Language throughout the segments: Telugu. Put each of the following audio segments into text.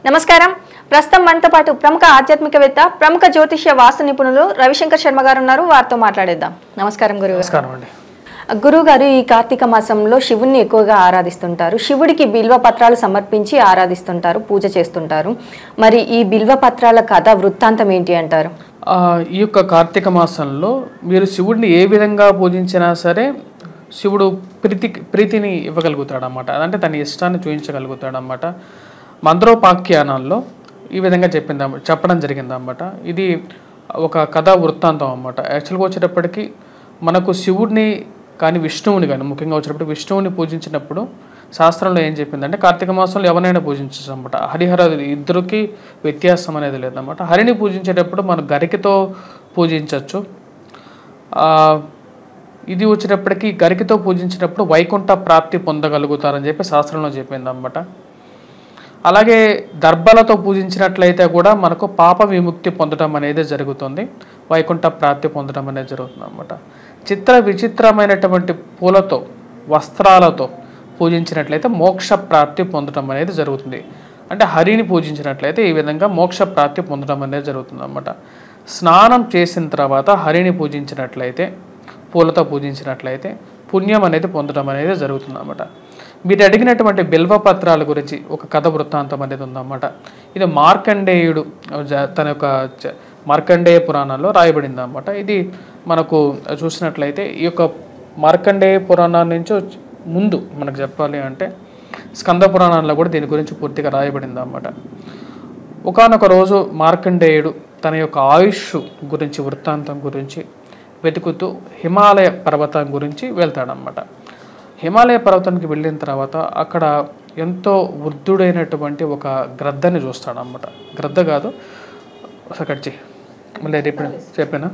నమస్కారం ప్రస్తుతం మనతో పాటు ప్రముఖ ఆధ్యాత్మికవేత్త ప్రముఖ జ్యోతిష్య వాస్తు నిపుణులు రవిశంకర్ శర్మ గారు ఉన్నారు వారితో మాట్లాడేద్దాం నమస్కారం గురువు నమస్కారం అండి గురువు గారు ఈ కార్తీక మాసంలో శివుణ్ణి ఎక్కువగా ఆరాధిస్తుంటారు శివుడికి బిల్వ పత్రాలు సమర్పించి ఆరాధిస్తుంటారు పూజ చేస్తుంటారు మరి ఈ బిల్వ పత్రాల కథ వృత్తాంతం ఏంటి అంటారు ఆ, ఈ యొక్క కార్తీక మాసంలో మీరు శివుడిని ఏ విధంగా పూజించినా సరే శివుడు ప్రీతి ప్రీతిని ఇవ్వగలుగుతాడు అన్నమాట అంటే తన ఇష్టాన్ని చూపించగలుగుతాడు అన్నమాట మంత్రోపాఖ్యానాల్లో ఈ విధంగా చెప్పింది చెప్పడం జరిగింది అన్నమాట ఇది ఒక కథా వృత్తాంతం అన్నమాట యాక్చువల్గా వచ్చేటప్పటికి మనకు శివుడిని కానీ విష్ణువుని కానీ ముఖ్యంగా వచ్చేటప్పుడు విష్ణువుని పూజించినప్పుడు శాస్త్రంలో ఏం చెప్పిందంటే కార్తీక మాసంలో ఎవరైనా పూజించచ్చు అనమాట హరిహర ఇద్దరికి వ్యత్యాసం అనేది లేదన్నమాట హరిని పూజించేటప్పుడు మనం గరికతో పూజించవచ్చు ఆ, ఇది వచ్చేటప్పటికి గరికతో పూజించినప్పుడు వైకుంఠ ప్రాప్తి పొందగలుగుతారని చెప్పి శాస్త్రంలో చెప్పింది అనమాట అలాగే దర్భలతో పూజించినట్లయితే కూడా మనకు పాప విముక్తి పొందడం అనేది జరుగుతుంది వైకుంఠ ప్రాప్తి పొందడం అనేది జరుగుతుంది అనమాట చిత్ర విచిత్రమైనటువంటి పూలతో వస్త్రాలతో పూజించినట్లయితే మోక్ష ప్రాప్తి పొందడం అనేది జరుగుతుంది అంటే హరిని పూజించినట్లయితే ఈ విధంగా మోక్ష ప్రాప్తి పొందడం అనేది జరుగుతుంది అనమాట స్నానం చేసిన తర్వాత హరిని పూజించినట్లయితే పూలతో పూజించినట్లయితే పుణ్యం అనేది పొందడం అనేది జరుగుతుంది అన్నమాట మీరు అడిగినటువంటి బిల్వ పత్రాల గురించి ఒక కథ వృత్తాంతం అనేది ఉందన్నమాట ఇది మార్కండేయుడు జ- తన యొక్క చ- మార్కండేయ పురాణంలో రాయబడింది అన్నమాట ఇది మనకు చూసినట్లయితే ఈ యొక్క మార్కండేయ పురాణం నుంచి వచ్చి- ముందు మనకు చెప్పాలి అంటే స్కంద పురాణంలో కూడా దీని గురించి పూర్తిగా రాయబడింది అన్నమాట ఒకానొక రోజు మార్కండేయుడు తన యొక్క ఆయుష్ గురించి వృత్తాంతం గురించి వెతుకుతూ హిమాలయ పర్వతం గురించి వెళ్తాడనమాట హిమాలయ పర్వతానికి వెళ్ళిన తర్వాత అక్కడ ఎంతో వృద్ధుడైనటువంటి ఒక గ్రద్దని చూస్తాడనమాట గ్రద్ద కాదు సకడ్చి మళ్ళీ రేపు చెప్పాను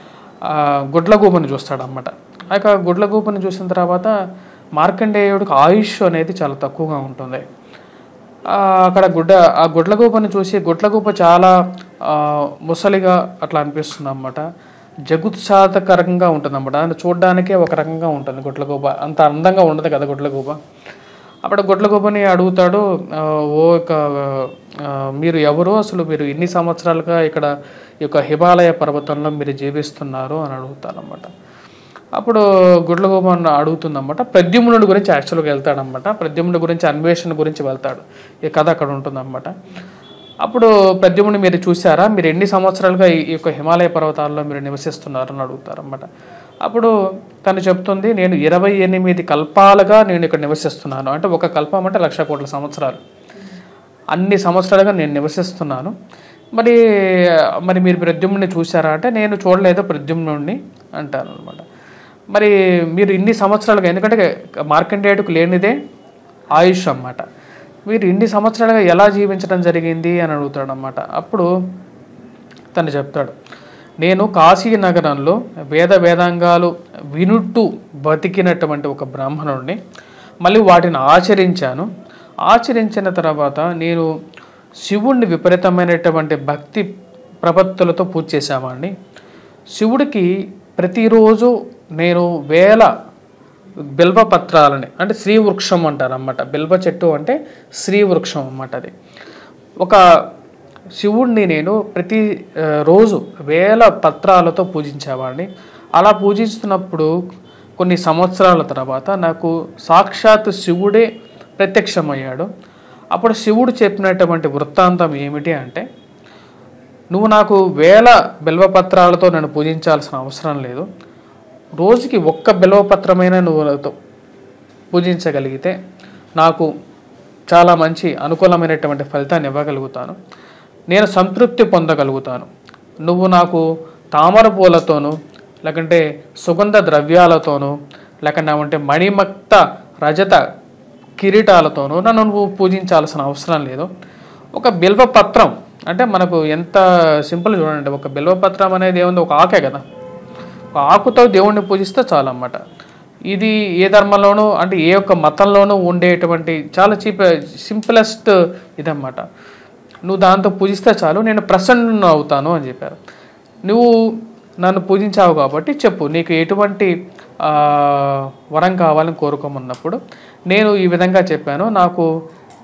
గుడ్లగూబని చూస్తాడనమాట ఆ యొక్క గుడ్లగూబని చూసిన తర్వాత మార్కండేయుడికి ఆయుష్ అనేది చాలా తక్కువగా ఉంటుంది ఆ, అక్కడ గుడ్డ ఆ గుడ్లగూపని చూసి గుడ్లగూప చాలా ఆ, ముసలిగా అట్లా అనిపిస్తుంది అనమాట జగుత్సాధకరంగా ఉంటుంది అనమాట అది చూడడానికే ఒక రకంగా ఉంటుంది గుడ్లగూప అంత అందంగా ఉండదు కదా గుడ్లగూప అప్పుడు గుడ్లగూపని అడుగుతాడు ఆ, ఓ యొక్క ఆ, మీరు ఎవరు అసలు మీరు ఎన్ని సంవత్సరాలుగా ఇక్కడ ఈ యొక్క హిమాలయ పర్వతంలో మీరు జీవిస్తున్నారు అని అడుగుతారనమాట అప్పుడు గుడ్లగోపన్ అడుగుతుందన్నమాట ప్రద్యుమ్నుడి గురించి యాక్చువల్గా వెళ్తాడనమాట ప్రద్యుమ్నుడి గురించి అన్వేషణ గురించి వెళ్తాడు ఈ కథ అక్కడ ఉంటుందన్నమాట అప్పుడు ప్రద్యుమ్నుడి మీరు చూసారా మీరు ఎన్ని సంవత్సరాలుగా ఈ ఈ యొక్క హిమాలయ పర్వతాల్లో మీరు నివసిస్తున్నారు అని అడుగుతారన్నమాట అప్పుడు తను చెప్తుంది నేను ఇరవై ఎనిమిది కల్పాలుగా నేను ఇక్కడ నివసిస్తున్నాను అంటే ఒక కల్పం అంటే లక్ష కోట్ల సంవత్సరాలు అన్ని సంవత్సరాలుగా నేను నివసిస్తున్నాను మరి మరి మీరు ప్రద్యుమ్నుని చూసారా అంటే నేను చూడలేదు ప్రద్యుమ్నుడిని అంటాను అనమాట మరి మీరు ఇన్ని సంవత్సరాలుగా ఎందుకంటే మార్కండేయుడికి లేనిదే ఆయుష్ అన్నమాట మీరు ఇన్ని సంవత్సరాలుగా ఎలా జీవించడం జరిగింది అని అడుగుతాడు అనమాట అప్పుడు తను చెప్తాడు నేను కాశీ నగరంలో వేద వేదాంగాలు వినుట్టు బతికినటువంటి ఒక బ్రాహ్మణుడిని మళ్ళీ వాటిని ఆచరించాను ఆచరించిన తర్వాత నేను శివుణ్ణి విపరీతమైనటువంటి భక్తి ప్రపత్తులతో పూజ చేశామండి శివుడికి ప్రతిరోజు నేను వేల బిల్వ పత్రాలని అంటే శ్రీ వృక్షం అంటారు అన్నమాట బిల్వ చెట్టు అంటే శ్రీ వృక్షం అన్నమాట అది ఒక శివుణ్ణి నేను ప్రతి ఆ, రోజు వేల పత్రాలతో పూజించేవాడిని అలా పూజిస్తున్నప్పుడు కొన్ని సంవత్సరాల తర్వాత నాకు సాక్షాత్ శివుడే ప్రత్యక్షమయ్యాడు అప్పుడు శివుడు చెప్పినటువంటి వృత్తాంతం ఏమిటి అంటే నువ్వు నాకు వేల బిల్వపత్రాలతో నన్ను పూజించాల్సిన అవసరం లేదు రోజుకి ఒక్క బిల్వపత్రమైన నువ్వు నాతో పూజించగలిగితే నాకు చాలా మంచి అనుకూలమైనటువంటి ఫలితాన్ని ఇవ్వగలుగుతాను నేను సంతృప్తి పొందగలుగుతాను నువ్వు నాకు తామర పూలతోనూ లేకంటే సుగంధ ద్రవ్యాలతోనూ లేకుంటే మణిమక్త రజత కిరీటాలతోనూ నన్ను నువ్వు పూజించాల్సిన అవసరం లేదు ఒక బిల్వపత్రం అంటే మనకు ఎంత సింపుల్ చూడండి ఒక బిల్వపత్రం అనేది ఏముంది ఒక ఆకే కదా ఒక ఆకుతో దేవుణ్ణి పూజిస్తే చాలు అన్నమాట ఇది ఏ ధర్మంలోనూ అంటే ఏ ఒక్క మతంలోనూ ఉండేటువంటి చాలా చీప్ సింపులెస్ట్ ఇదన్నమాట నువ్వు దాంతో పూజిస్తే చాలు నేను ప్రసన్న అవుతాను అని చెప్పారు నువ్వు నన్ను పూజించావు కాబట్టి చెప్పు నీకు ఎటువంటి ఆ, వరం కావాలని కోరుకోమన్నప్పుడు నేను ఈ విధంగా చెప్పాను నాకు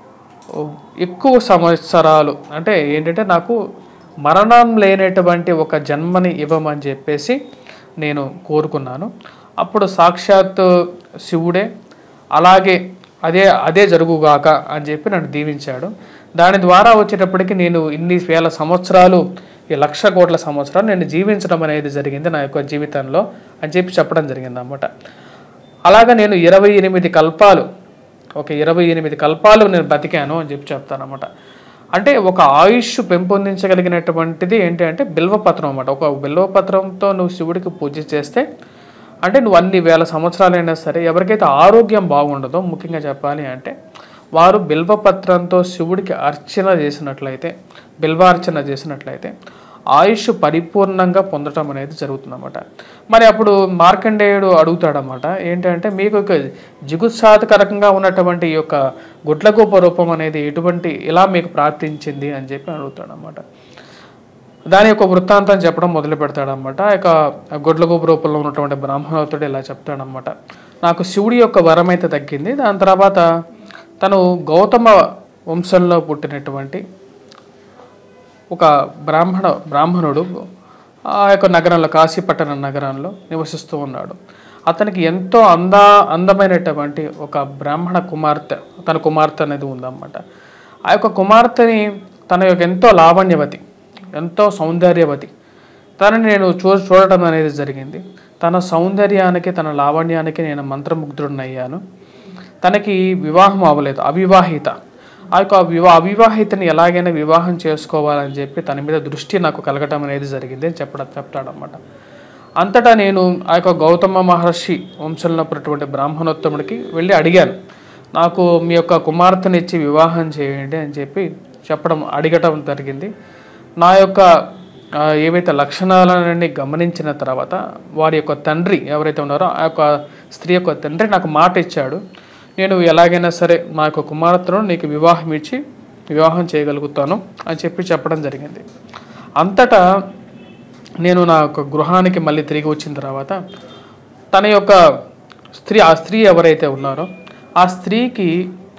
ఓ, ఎక్కువ సంవత్సరాలు అంటే ఏంటంటే నాకు మరణం లేనటువంటి ఒక జన్మని ఇవ్వమని చెప్పేసి నేను కోరుకున్నాను అప్పుడు సాక్షాత్ శివుడే అలాగే అదే అదే జరుగుగాక అని చెప్పి నన్ను దీవించాడు దాని ద్వారా వచ్చేటప్పటికి నేను ఇన్ని వేల సంవత్సరాలు ఈ లక్ష కోట్ల సంవత్సరాలు నేను జీవించడం అనేది జరిగింది నా యొక్క జీవితంలో అని చెప్పి చెప్పడం జరిగింది అన్నమాట అలాగా నేను ఇరవై ఎనిమిది కల్పాలు ఒక ఇరవై ఎనిమిది కల్పాలు నేను బతికాను అని చెప్పి చెప్తానమాట అంటే ఒక ఆయుష్ పెంపొందించగలిగినటువంటిది ఏంటి అంటే బిల్వపత్రం అన్నమాట ఒక బిల్వపత్రంతో నువ్వు శివుడికి పూజ చేస్తే అంటే నువ్వు అన్ని వేల సంవత్సరాలైనా సరే ఎవరికైతే ఆరోగ్యం బాగుండదో ముఖ్యంగా చెప్పాలి అంటే వారు బిల్వపత్రంతో శివుడికి అర్చన చేసినట్లయితే బిల్వార్చన చేసినట్లయితే ఆయుష్ పరిపూర్ణంగా పొందటం అనేది జరుగుతుందన్నమాట మరి అప్పుడు మార్కండేయుడు అడుగుతాడనమాట ఏంటంటే మీకు ఒక జిగుత్సాతకరంగా ఉన్నటువంటి ఈ యొక్క గుడ్లగోప రూపం అనేది ఎటువంటి ఇలా మీకు ప్రార్థించింది అని చెప్పి అడుగుతాడనమాట దాని యొక్క వృత్తాంతం చెప్పడం మొదలు పెడతాడనమాట ఆ యొక్క గొడ్లగోపు రూపంలో ఉన్నటువంటి బ్రాహ్మణోత్తుడు ఇలా చెప్తాడనమాట నాకు శివుడి యొక్క వరం అయితే తగ్గింది దాని తర్వాత తను గౌతమ వంశంలో పుట్టినటువంటి ఒక బ్రాహ్మణ బ్రాహ్మణుడు ఆ యొక్క నగరంలో కాశీపట్టణ నగరంలో నివసిస్తూ ఉన్నాడు అతనికి ఎంతో అంద అందమైనటువంటి ఒక బ్రాహ్మణ కుమార్తె తన కుమార్తె అనేది ఉందన్నమాట ఆ యొక్క కుమార్తెని తన యొక్క ఎంతో లావణ్యవతి ఎంతో సౌందర్యవతి తనని నేను చూ చూడటం అనేది జరిగింది తన సౌందర్యానికి తన లావణ్యానికి నేను మంత్రముగ్ధుడినయ్యాను తనకి వివాహం అవ్వలేదు అవివాహిత ఆ యొక్క వివా అవివాహితని ఎలాగైనా వివాహం చేసుకోవాలని చెప్పి తన మీద దృష్టి నాకు కలగటం అనేది జరిగింది అని చెప్పడం చెప్తాడనమాట అంతటా నేను ఆ యొక్క గౌతమ మహర్షి వంశంలో ఉన్నటువంటి బ్రాహ్మణోత్తముడికి వెళ్ళి అడిగాను నాకు మీ యొక్క కుమార్తెని ఇచ్చి వివాహం చేయండి అని చెప్పి చెప్పడం అడగటం జరిగింది నా యొక్క ఆ, ఏవైతే లక్షణాలన్నీ గమనించిన తర్వాత వారి యొక్క తండ్రి ఎవరైతే ఉన్నారో ఆ యొక్క స్త్రీ యొక్క తండ్రి నాకు మాట ఇచ్చాడు నేను ఎలాగైనా సరే మా యొక్క కుమార్తెను నీకు వివాహం ఇచ్చి వివాహం చేయగలుగుతాను అని చెప్పి చెప్పడం జరిగింది అంతటా నేను నా యొక్క గృహానికి మళ్ళీ తిరిగి వచ్చిన తర్వాత తన యొక్క స్త్రీ ఆ స్త్రీ ఎవరైతే ఉన్నారో ఆ స్త్రీకి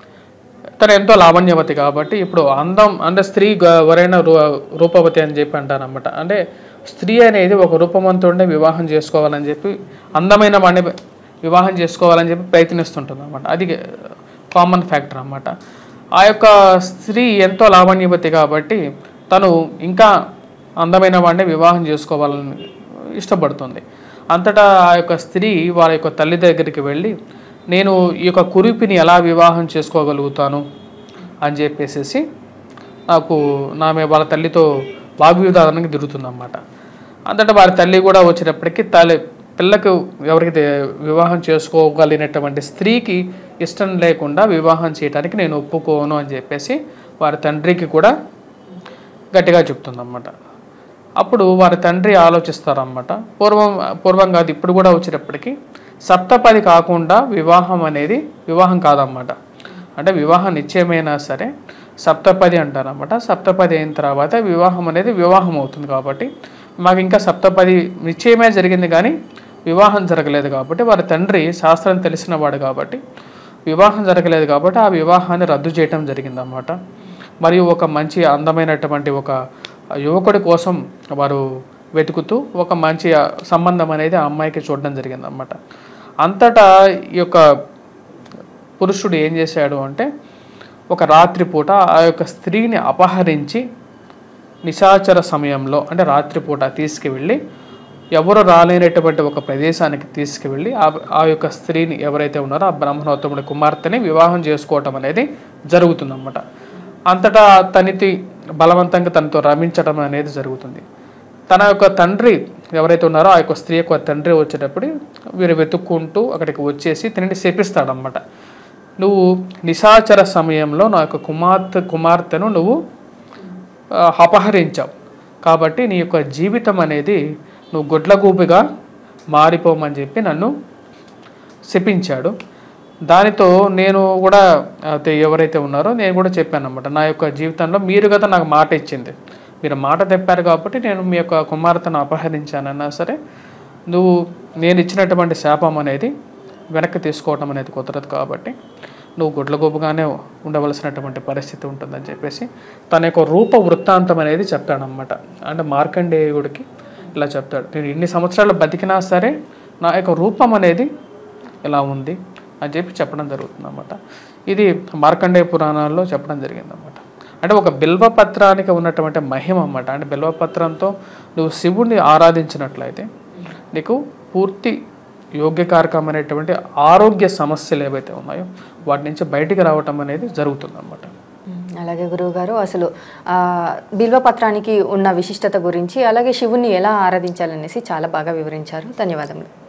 తను ఎంతో లావణ్యవతి కాబట్టి ఇప్పుడు అందం అంటే స్త్రీ గ- ఎవరైనా రూ రూపవతి అని చెప్పి అంటారనమాట అంటే స్త్రీ అనేది ఒక రూపవంతుడిని వివాహం చేసుకోవాలని చెప్పి అందమైన వాడిని వివాహం చేసుకోవాలని చెప్పి ప్రయత్నిస్తుంటుంది అనమాట అది కామన్ ఫ్యాక్టర్ అన్నమాట ఆ యొక్క స్త్రీ ఎంతో లావణ్యవతి కాబట్టి తను ఇంకా అందమైన వాడిని వివాహం చేసుకోవాలని ఇష్టపడుతుంది అంతటా ఆ యొక్క స్త్రీ వారి యొక్క తల్లి దగ్గరికి వెళ్ళి నేను ఈ యొక్క కురిపిని ఎలా వివాహం చేసుకోగలుగుతాను అని చెప్పేసేసి నాకు నా మీద వాళ్ళ తల్లితో వాగ్వివాదానికి దిగుతుందన్నమాట అంతటా వారి తల్లి కూడా వచ్చేటప్పటికి తల్లి పిల్లకు ఎవరికైతే వివాహం చేసుకోగలిగినటువంటి స్త్రీకి ఇష్టం లేకుండా వివాహం చేయడానికి నేను ఒప్పుకోను అని చెప్పేసి వారి తండ్రికి కూడా గట్టిగా చెప్తుందన్నమాట అప్పుడు వారి తండ్రి ఆలోచిస్తారన్నమాట పూర్వం పూర్వం కాదు ఇప్పుడు కూడా వచ్చేటప్పటికి సప్తపది కాకుండా వివాహం అనేది వివాహం కాదన్నమాట అంటే వివాహం నిశ్చయమైనా సరే సప్తపది అంటారన్నమాట సప్తపది అయిన తర్వాత వివాహం అనేది వివాహం అవుతుంది కాబట్టి మాకు ఇంకా సప్తపది నిశ్చయమే జరిగింది కానీ వివాహం జరగలేదు కాబట్టి వారి తండ్రి శాస్త్రం తెలిసిన వాడు కాబట్టి వివాహం జరగలేదు కాబట్టి ఆ వివాహాన్ని రద్దు చేయటం జరిగిందన్నమాట మరియు ఒక మంచి అందమైనటువంటి ఒక యువకుడి కోసం వారు వెతుకుతూ ఒక మంచి సంబంధం అనేది ఆ అమ్మాయికి చూడడం జరిగిందన్నమాట అంతటా ఈ యొక్క పురుషుడు ఏం చేశాడు అంటే ఒక రాత్రిపూట ఆ యొక్క స్త్రీని అపహరించి నిశాచర సమయంలో అంటే రాత్రిపూట తీసుకువెళ్ళి ఎవరు రాలేనటువంటి ఒక ప్రదేశానికి తీసుకువెళ్ళి ఆ ఆ యొక్క స్త్రీని ఎవరైతే ఉన్నారో ఆ బ్రహ్మణోత్తముడి కుమార్తెని వివాహం చేసుకోవటం అనేది జరుగుతుందన్నమాట అంతటా తనితి బలవంతంగా తనతో రమించడం అనేది జరుగుతుంది తన యొక్క తండ్రి ఎవరైతే ఉన్నారో ఆ యొక్క స్త్రీ యొక్క తండ్రి వచ్చేటప్పుడు వీరు వెతుక్కుంటూ అక్కడికి వచ్చేసి తినని శపిస్తాడనమాట నువ్వు నిశాచర సమయంలో నా యొక్క కుమార్తె కుమార్తెను నువ్వు ఆ, అపహరించావు కాబట్టి నీ యొక్క జీవితం అనేది నువ్వు గుడ్లగూపిగా మారిపోమని చెప్పి నన్ను శపించాడు దానితో నేను కూడా అయితే ఎవరైతే ఉన్నారో నేను కూడా చెప్పాను అనమాట నా యొక్క జీవితంలో మీరు కదా నాకు మాట ఇచ్చింది మీరు మాట తెప్పారు కాబట్టి నేను మీ యొక్క కుమార్తెను అపహరించానన్నా సరే నువ్వు నేను ఇచ్చినటువంటి శాపం అనేది వెనక్కి తీసుకోవటం అనేది కుదరదు కాబట్టి నువ్వు గుడ్లగోపుగానే ఉండవలసినటువంటి పరిస్థితి ఉంటుందని చెప్పేసి తన యొక్క రూప వృత్తాంతం అనేది చెప్తాడనమాట అంటే మార్కండేయుడికి ఇలా చెప్తాడు నేను ఇన్ని సంవత్సరాలు బతికినా సరే నా యొక్క రూపం అనేది ఇలా ఉంది అని చెప్పి చెప్పడం జరుగుతుంది అనమాట ఇది మార్కండేయ పురాణాల్లో చెప్పడం జరిగిందన్నమాట అంటే ఒక బిల్వపత్రానికి ఉన్నటువంటి మహిమ అన్నమాట అంటే బిల్వపత్రంతో నువ్వు శివుణ్ణి ఆరాధించినట్లయితే నీకు పూర్తి యోగ్యకారకమైనటువంటి ఆరోగ్య సమస్యలు ఏవైతే ఉన్నాయో వాటి నుంచి బయటికి రావటం అనేది జరుగుతుందన్నమాట మ్మ్. అలాగే గురువు గారు అసలు ఆ, బిల్వపత్రానికి ఉన్న విశిష్టత గురించి అలాగే శివుణ్ణి ఎలా ఆరాధించాలనేసి చాలా బాగా వివరించారు ధన్యవాదములు